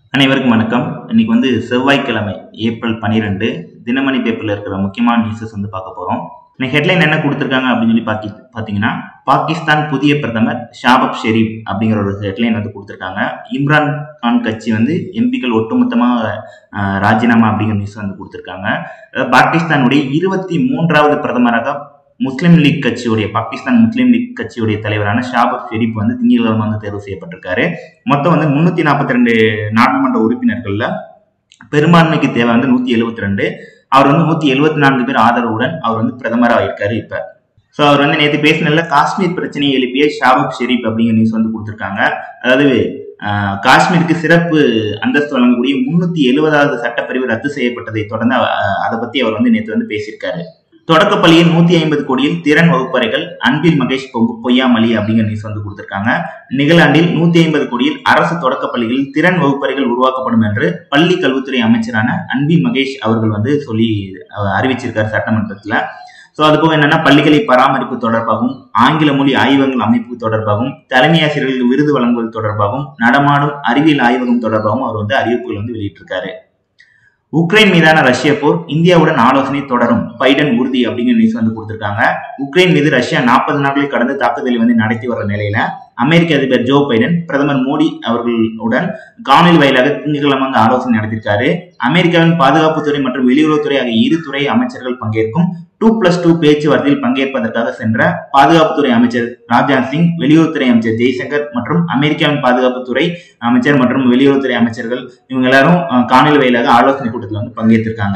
அனைவருக்கும் வணக்கம் இன்னைக்கு வந்து செவ்வாய்க்கிழமை ஏப்ரல் பன்னிரெண்டு தினமணி பேப்பர்ல இருக்கிற முக்கியமான நியூஸஸ் வந்து பார்க்க போறோம் இன்னைக்கு ஹெட்லைன் என்ன கொடுத்துருக்காங்க அப்படின்னு சொல்லி பாக்கி பார்த்தீங்கன்னா பாகிஸ்தான் புதிய பிரதமர் ஷாபப் ஷெரீப் அப்படிங்கிற ஒரு ஹெட்லைன் வந்து கொடுத்துருக்காங்க இம்ரான் கான் கட்சி வந்து எம்பிக்கள் ஒட்டுமொத்தமாக அஹ், ராஜினாமா அப்படிங்கிற நியூஸ் வந்து கொடுத்துருக்காங்க அதாவது பாகிஸ்தானுடைய இருபத்தி மூன்றாவது பிரதமராக முஸ்லீம் லீக் கட்சியுடைய பாகிஸ்தான் முஸ்லீம் லீக் கட்சியுடைய தலைவரான ஷாபப் ஷெரீப் வந்து திங்கட்கிழமை வந்து தேர்வு செய்யப்பட்டிருக்காரு மொத்தம் வந்து முன்னூத்தி நாற்பத்தி ரெண்டு நாடாளுமன்ற உறுப்பினர்கள்ல பெரும்பான்மைக்கு தேவை வந்து நூத்தி எழுபத்தி ரெண்டு அவர் வந்து நூத்தி எழுபத்தி நான்கு பேர் ஆதரவுடன் அவர் வந்து பிரதமராக இருக்காரு இப்ப ஸோ அவர் வந்து நேற்று பேசினதுல காஷ்மீர் பிரச்சனையை எழுப்பிய ஷாபப் ஷெரீப் அப்படிங்கிற நியூஸ் வந்து கொடுத்துருக்காங்க அதாவது ஆஹ், காஷ்மீருக்கு சிறப்பு அந்தஸ்து வழங்கக்கூடிய முன்னூத்தி எழுபதாவது சட்டப்பிரிவு ரத்து செய்யப்பட்டதை தொடர்ந்து அஹ், அதை பத்தி அவர் வந்து நேற்று வந்து பேசியிருக்காரு தொடக்கப்பள்ளியில் நூத்தி ஐம்பது கோடியில் திறன் வகுப்பறைகள் அன்பில் மகேஷ் பொ- பொய்யாமொழி அப்படிங்கிற நியூஸ் வந்து கொடுத்திருக்காங்க நிகழாண்டில் நூத்தி ஐம்பது கோடியில் அரசு தொடக்கப்பள்ளிகளில் திறன் வகுப்பறைகள் உருவாக்கப்படும் என்று பள்ளி கல்வித்துறை அமைச்சரான அன்பில் மகேஷ் அவர்கள் வந்து சொல்லி அஹ், அறிவிச்சிருக்காரு சட்டமன்றத்துல ஸோ அது போக என்னன்னா பள்ளிகளை பராமரிப்பு தொடர்பாகவும் ஆங்கில மொழி ஆய்வகங்கள் அமைப்பு தொடர்பாகவும் தலைமை ஆசிரியர்களுக்கு விருது வழங்குவது தொடர்பாகவும் நடமாடும் அறிவியல் ஆய்வகம் தொடர்பாகவும் அவர் வந்து அறிவிப்புகள் வந்து வெளியிட்டிருக்காரு உக்ரைன் மீதான ரஷ்ய போர் இந்தியாவுடன் ஆலோசனை தொடரும் பைடன் உறுதி அப்படிங்கிற நியூஸ் வந்து கொடுத்திருக்காங்க உக்ரைன் மீது ரஷ்யா நாற்பது நாட்களை கடந்து தாக்குதலை வந்து நடத்தி வர நிலையில அமெரிக்க அதிபர் ஜோ பைடன் பிரதமர் மோடி அவர்களுடன் காணொலி வாயிலாக திங்கட்கிழமை வந்து ஆலோசனை நடத்தியிருக்காரு அமெரிக்காவின் பாதுகாப்புத்துறை மற்றும் வெளியுறவுத்துறை ஆகிய இரு துறை அமைச்சர்கள் பங்கேற்கும் டூ பிளஸ் டூ பேச்சுவார்த்தையில் பங்கேற்பதற்காக சென்ற பாதுகாப்புத்துறை அமைச்சர் ராஜ்நாத் சிங் வெளியுறவுத்துறை அமைச்சர் ஜெய்சங்கர் மற்றும் அமெரிக்காவின் பாதுகாப்புத்துறை அமைச்சர் மற்றும் வெளியுறவுத்துறை அமைச்சர்கள் இவங்க எல்லாரும் அஹ், காணொலி வாயிலாக ஆலோசனை கூட்டத்தில் வந்து பங்கேற்றிருக்காங்க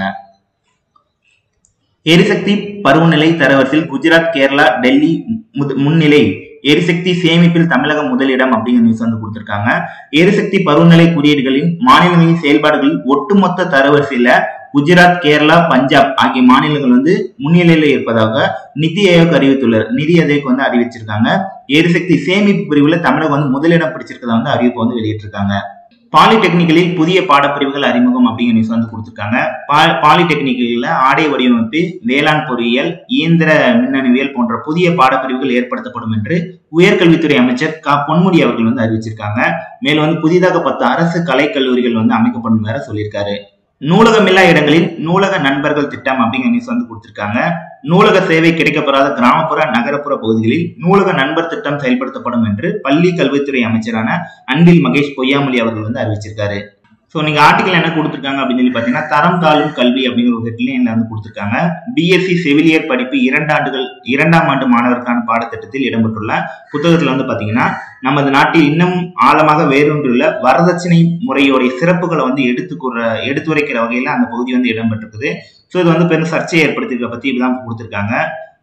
எரிசக்தி பருவநிலை தரவரிசையில் குஜராத் கேரளா டெல்லி முத- முன்னிலை எரிசக்தி சேமிப்பில் தமிழகம் முதலிடம் அப்படிங்கிற நியூஸ் வந்து கொடுத்திருக்காங்க எரிசக்தி பருவநிலை குறியீடுகளின் மாநிலங்களின் செயல்பாடுகளில் ஒட்டுமொத்த தரவரிசையில குஜராத் கேரளா பஞ்சாப் ஆகிய மாநிலங்கள் வந்து முன்னிலையில இருப்பதாக நிதி ஆயோக் அறிவித்துள்ளார் நிதி ஆயோக் வந்து அறிவிச்சிருக்காங்க எரிசக்தி சேமிப்பு பிரிவுல தமிழகம் வந்து முதலிடம் பிடிச்சிருக்கதா வந்து அறிவிப்பு வந்து வெளியிட்டிருக்காங்க பாலிடெக்னிக்கலில் புதிய பாடப்பிரிவுகள் அறிமுகம் அப்படிங்கிற நியூஸ் வந்து கொடுத்துருக்காங்க பா- பாலிடெக்னிக்கலில் ஆடை வடிவமைப்பு வேளாண் பொறியியல் இயந்திர மின்னணுவியல் போன்ற புதிய பாடப்பிரிவுகள் ஏற்படுத்தப்படும் என்று உயர்கல்வித்துறை அமைச்சர் க பொன்முடி அவர்கள் வந்து அறிவிச்சிருக்காங்க மேலும் வந்து புதிதாக பத்து அரசு கலைக்கல்லூரிகள் வந்து அமைக்கப்படும் வேற சொல்லியிருக்காரு நூலகமில்லா இடங்களில் நூலக நண்பர்கள் திட்டம் அப்படிங்கிற நியூஸ் வந்து கொடுத்திருக்காங்க நூலக சேவை கிடைக்கப்பெறாத கிராமப்புற நகரப்புற பகுதிகளில் நூலக நண்பர் திட்டம் செயல்படுத்தப்படும் என்று பள்ளி கல்வித்துறை அமைச்சரான அன்பில் மகேஷ் பொய்யாமொழி அவர்கள் வந்து அறிவிச்சிருக்காரு ஸோ நீங்க ஆர்டிகல் என்ன கொடுத்துருக்காங்க அப்படின்னு சொல்லி பார்த்தீங்கன்னா தரம் தாழும் கல்வி அப்படிங்கிற ஒரு ஹெட்லைன்ல வந்து கொடுத்துருக்காங்க பிஎஸ்சி செவிலியர் படிப்பு இரண்டு ஆண்டுகள் இரண்டாம் ஆண்டு மாணவருக்கான பாடத்திட்டத்தில் இடம்பெற்றுள்ள புத்தகத்துல வந்து பாத்தீங்கன்னா நமது நாட்டில் இன்னும் ஆழமாக வேரூன்றுள்ள வரதட்சணை முறையோடைய சிறப்புகளை வந்து எடுத்து கூற எடுத்துரைக்கிற வகையில அந்த பகுதி வந்து இடம்பெற்றிருக்குது ஸோ இது வந்து பெரும் சர்ச்சையை ஏற்படுத்தியிருக்க பத்தி இப்பதான் கொடுத்துருக்காங்க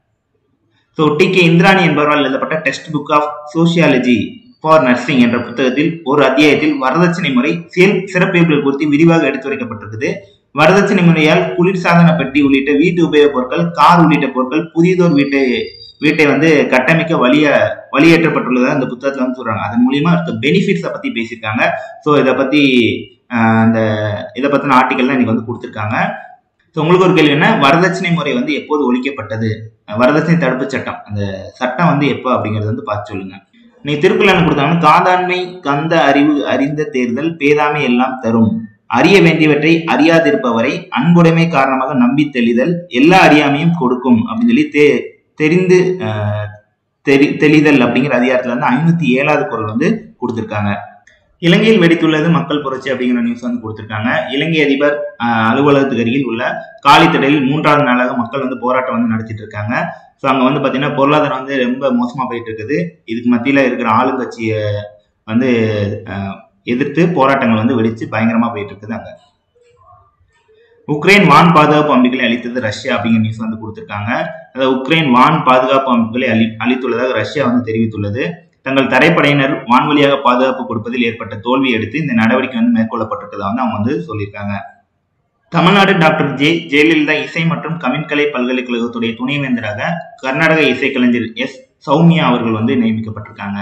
ஸோ டி கே இந்திராணி என்பவரால் எழுதப்பட்ட text book of sociology for nursing என்ற புத்தகத்தில் ஒரு அத்தியாயத்தில் வரதட்சணை முறை செயல் சிறப்பியல்புகள் குறித்து விரிவாக எடுத்துரைக்கப்பட்டிருக்குது வரதட்சணை முறையால் குளிர்சாதன பெட்டி உள்ளிட்ட வீட்டு உபயோகப் பொருட்கள் கார் உள்ளிட்ட பொருட்கள் புதியதோர் வீட்டை வீட்டை வந்து கட்டமைக்க வழிய வழியேற்றப்பட்டுள்ளதாக அந்த புத்தகத்துல வந்து சொல்றாங்க அதன் மூலியமா இருக்க பெனிஃபிட்ஸை பத்தி பேசியிருக்காங்க ஸோ இதை பத்தி ஆஹ், அந்த இதை பத்தின ஆர்டிகல் தான் இன்னைக்கு வந்து கொடுத்துருக்காங்க ஸோ உங்களுக்கு ஒரு கேள்வி என்ன வரதட்சணை முறை வந்து எப்போது ஒழிக்கப்பட்டது அஹ் வரதட்சணை தடுப்பு சட்டம் அந்த சட்டம் வந்து எப்போ அப்படிங்கறது வந்து பார்த்து சொல்லுங்க நீ திருக்குறள் என்ன கொடுத்தாங்கன்னா காதாண்மை கந்த அறிவு அறிந்த தேர்தல் பேதாமை எல்லாம் தரும் அறிய வேண்டியவற்றை அறியாதிருப்பவரை அன்புடைமை காரணமாக நம்பி தெளிதல் எல்லா அறியாமையும் கொடுக்கும் அப்படின்னு சொல்லி தெ தெரிந்து அஹ், தெரி தெளிதல் அப்படிங்கிற அதிகாரத்துல வந்து ஐநூத்தி ஏழாவது குரல் வந்து கொடுத்திருக்காங்க இலங்கையில் வெடித்துள்ளது மக்கள் புரட்சி அப்படிங்கிற நியூஸ் வந்து கொடுத்திருக்காங்க இலங்கை அதிபர் அஹ், அலுவலகத்துக்கு அருகில் உள்ள காலித்தடையில் மூன்றாவது நாளாக மக்கள் வந்து போராட்டம் வந்து நடத்திட்டு இருக்காங்க ஸோ அங்கே வந்து பார்த்தீங்கன்னா பொருளாதாரம் வந்து ரொம்ப மோசமாக போயிட்டு இருக்குது இதுக்கு மத்தியில் இருக்கிற ஆளுங்கட்சியை வந்து அஹ், எதிர்த்து போராட்டங்கள் வந்து வெடிச்சு பயங்கரமாக போயிட்டு இருக்குது அங்கே உக்ரைன் வான் பாதுகாப்பு அமைப்புகளை அளித்தது ரஷ்யா அப்படிங்கிற நியூஸ் வந்து கொடுத்திருக்காங்க அதாவது உக்ரைன் வான் பாதுகாப்பு அமைப்புகளை அளி அளித்துள்ளதாக ரஷ்யா வந்து தெரிவித்துள்ளது தங்கள் தரைப்படையினர் வான்வழியாக பாதுகாப்பு கொடுப்பதில் ஏற்பட்ட தோல்வியை அடுத்து இந்த நடவடிக்கை வந்து மேற்கொள்ளப்பட்டிருக்கிறதா வந்து அவங்க வந்து சொல்லியிருக்காங்க தமிழ்நாடு டாக்டர் ஜே ஜெயலலிதா இசை மற்றும் கவின்கலை பல்கலைக்கழகத்துடைய துணைவேந்தராக கர்நாடக இசைக்கலைஞர் எஸ் சௌமியா அவர்கள் வந்து நியமிக்கப்பட்டிருக்காங்க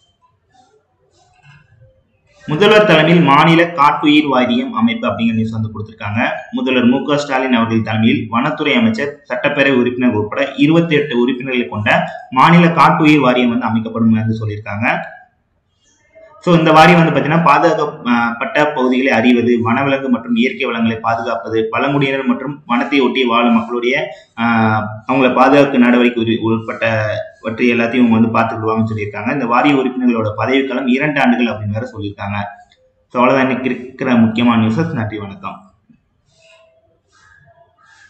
முதல்வர் தலைமையில் மாநில காட்டுயிர் வாரியம் அமைப்பு அப்படிங்கிற நியூஸ் வந்து கொடுத்திருக்காங்க முதல்வர் மு க ஸ்டாலின் அவர்கள் தலைமையில் வனத்துறை அமைச்சர் சட்டப்பேரவை உறுப்பினர் உட்பட இருபத்தி எட்டு உறுப்பினர்களை கொண்ட மாநில காட்டுயிர் வாரியம் வந்து அமைக்கப்படும் என்று சொல்லியிருக்காங்க ஸோ இந்த வாரியம் வந்து பார்த்தீங்கன்னா பாதுகாக்கப்பட்ட பகுதிகளை அறிவது வனவிலங்கு மற்றும் இயற்கை வளங்களை பாதுகாப்பது பழங்குடியினர் மற்றும் வனத்தை ஒட்டி வாழும் மக்களுடைய ஆஹ், அவங்கள பாதுகாப்பு நடவடிக்கை உரி- உட்பட்டவற்றை எல்லாத்தையும் இவங்க வந்து பார்த்துக்கிடுவாங்கன்னு சொல்லியிருக்காங்க இந்த வாரிய உறுப்பினர்களோட பதவிக்காலம் இரண்டு ஆண்டுகள் அப்படின்னு வேற சொல்லியிருக்காங்க ஸோ அவ்வளோதான் இன்னைக்கு இருக்கிற முக்கியமான நியூஸஸ் நன்றி வணக்கம்